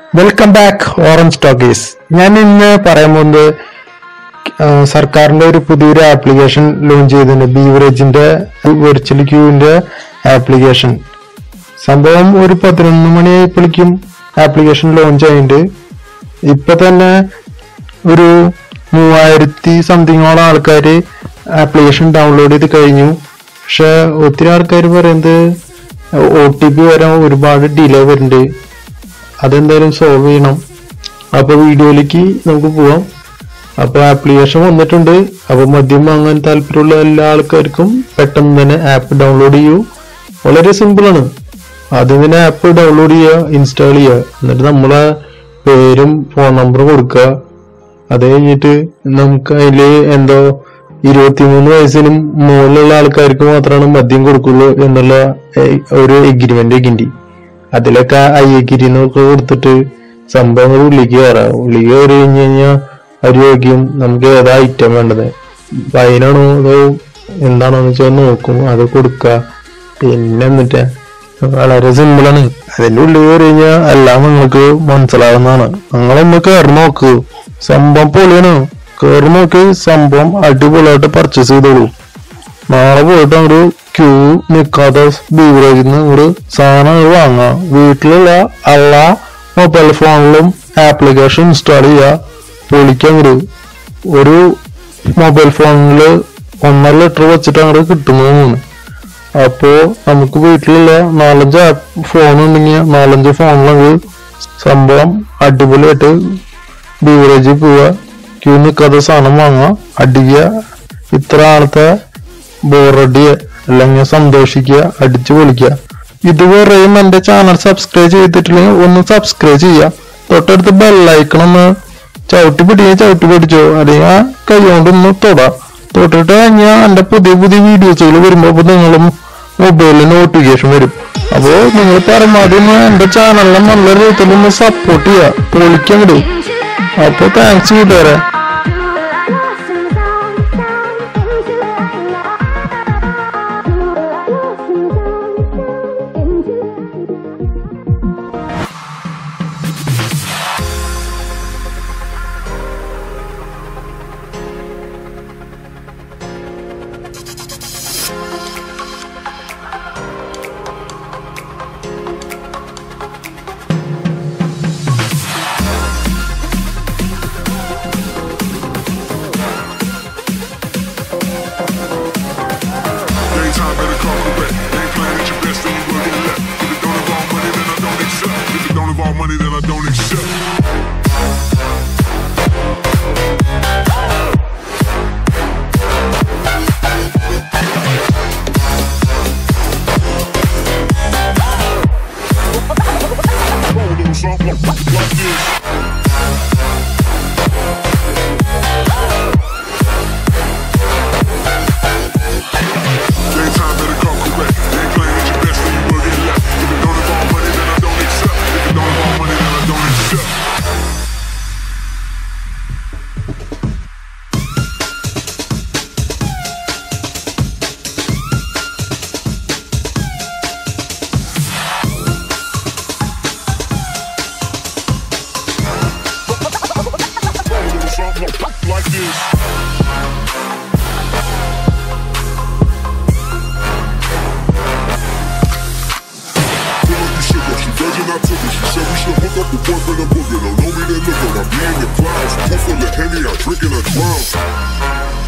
Welcome back orange talkies ഞാൻ ഇന്ന് പറയാൻ പോകുന്നത് ആ, സർക്കാരിന്റെ ഒരു പുതിയൊരു ആപ്ലിക്കേഷൻ ലോഞ്ച് ചെയ്തിട്ടുണ്ട് ബീവറേജിന്റെ വെർച്വൽ ക്യൂവിന്റെ ആപ്ലിക്കേഷൻ സംഭവം ഒരു പതിനൊന്ന് മണിയായപ്പോഴേക്കും ആപ്ലിക്കേഷൻ ലോഞ്ച് ആയിട്ടുണ്ട് ഇപ്പൊ തന്നെ ഒരു മൂവായിരത്തി സംതിങ്ങോളം ആൾക്കാർ ആപ്ലിക്കേഷൻ ഡൗൺലോഡ് ചെയ്ത് കഴിഞ്ഞു പക്ഷെ ഒത്തിരി ആൾക്കാർ പറയുന്നത് ഒ ടി പി വരാൻ ഒരുപാട് ഡിലേ വരുന്നുണ്ട് അതെന്തായാലും സോൾവ് ചെയ്യണം അപ്പൊ വീഡിയോയിലേക്ക് നമുക്ക് പോവാം അപ്പൊ ആപ്ലിക്കേഷൻ വന്നിട്ടുണ്ട് അപ്പൊ മദ്യം വാങ്ങാൻ താല്പര്യമുള്ള എല്ലാ ആൾക്കാർക്കും പെട്ടെന്ന് തന്നെ ആപ്പ് ഡൗൺലോഡ് ചെയ്യൂ വളരെ സിമ്പിൾ ആണ് ആദ്യം തന്നെ ആപ്പ് ഡൗൺലോഡ് ചെയ്യുക ഇൻസ്റ്റാൾ ചെയ്യുക എന്നിട്ട് നമ്മളെ പേരും ഫോൺ നമ്പറും കൊടുക്കുക അത് കഴിഞ്ഞിട്ട് നമുക്ക് അതില് എന്തോ ഇരുപത്തിമൂന്ന് വയസ്സിനും മുകളിലുള്ള ആൾക്കാർക്ക് മാത്രമാണ് മദ്യം കൊടുക്കുള്ളൂ എന്നുള്ള ഏഹ്, ഒരു എഗ്രിമെന്റ് കിണ്ടി അതിലൊക്കെ അയ്യക്കിരിന്നൊക്കെ കൊടുത്തിട്ട് സംഭവങ്ങൾ ഉള്ളിക്ക് കയറാം ഉള്ളിക്ക് കയറി കഴിഞ്ഞ് കഴിഞ്ഞാൽ അവർ ചോദിക്കും നമുക്ക് ഏതാ ഐറ്റം വേണ്ടത് വൈനാണോ അതോ എന്താണോ എന്ന് വെച്ചാൽ നോക്കും അത് കൊടുക്കുക പിന്നെ എന്നിട്ട് വളരെ സിമ്പിളാണ് അതിന്റെ ഉള്ളിൽ കയറി കഴിഞ്ഞാൽ എല്ലാം നിങ്ങൾക്ക് മനസ്സിലാവുന്നതാണ് നിങ്ങളൊന്ന് കയറി നോക്ക് സംഭവം പൊളിയാണ് കയറി നോക്കി സംഭവം അടിപൊളിയായിട്ട് പർച്ചേസ് ചെയ്തോളൂ നാളെ പോയിട്ട് അങ്ങോട്ട് ക്യൂ നിൽക്കാതെ ബീവറേജിൽ നിന്ന് അങ്ങോട്ട് സാധനം അങ്ങട് വാങ്ങാം വീട്ടിലുള്ള എല്ലാ മൊബൈൽ ഫോണിലും ആപ്ലിക്കേഷൻ ഇൻസ്റ്റാൾ ചെയ്യുക പൊളിക്കാൻ അങ്ങോട്ട് ഒരു മൊബൈൽ ഫോണിൽ ഒന്നര ലിറ്റർ വെച്ചിട്ട് അങ്ങോട്ട് കിട്ടുന്നതാണ് അപ്പോ നമുക്ക് വീട്ടിലുള്ള നാലഞ്ച് ഫോൺ ഉണ്ടെങ്കിൽ നാലഞ്ച് ഫോണിലങ്ങ് സംഭവം അടിപൊളിയായിട്ട് ബീവറേജിൽ പോവുക ക്യൂ നിൽക്കാതെ സാധനം വാങ്ങുക അടിക്കുക ഇത്ര ആളത്തെ ബോറടിയ അല്ലെങ്കിൽ സന്തോഷിക്കുക അടിച്ചു പൊളിക്കുക ഇതുവരെയും എന്റെ ചാനൽ സബ്സ്ക്രൈബ് ചെയ്തിട്ടില്ലെങ്കിൽ ഒന്ന് സബ്സ്ക്രൈബ് ചെയ്യുക തൊട്ടടുത്ത് ബെല്ലൈക്കണം ഒന്ന് ചവിട്ടി പിടിക്കുക ചവിട്ടി പിടിച്ചോ അല്ലെങ്കിൽ ആ കൈ കൊണ്ടൊന്ന് തൊടാം തൊട്ടിട്ട് കഴിഞ്ഞാൽ എന്റെ പുതിയ പുതിയ വീഡിയോസുകൾ വരുമ്പോ അപ്പൊ നിങ്ങളും മൊബൈലിൽ നോട്ടിഫിക്കേഷൻ വരും അപ്പോ നിങ്ങൾ പരമാവധി ഒന്ന് എന്റെ ചാനലിനെ നല്ല രീതിയിൽ ഒന്ന് സപ്പോർട്ട് ചെയ്യുക പൊളിക്കാൻ വിടും അപ്പൊ താങ്ക്സ് കൂട്ടുകാരെ Daytime better call correct. Ain't playing at your best, then you will get left. If it don't involve money, then I don't accept. If it don't involve money, then I don't accept. Rolling something like this. Daytime better call correct. Ain't playing at your best, then you will get left. If it don't involve money, then I don't accept. If it don't involve money, then I don't accept. Rolling something like this. Pull up the sugar, she virgin, I took her. She said we should hook up the boyfriend and booger. Don't know me, then look her. I'm being the clouds. Pull full of Henny, I drink and I drown.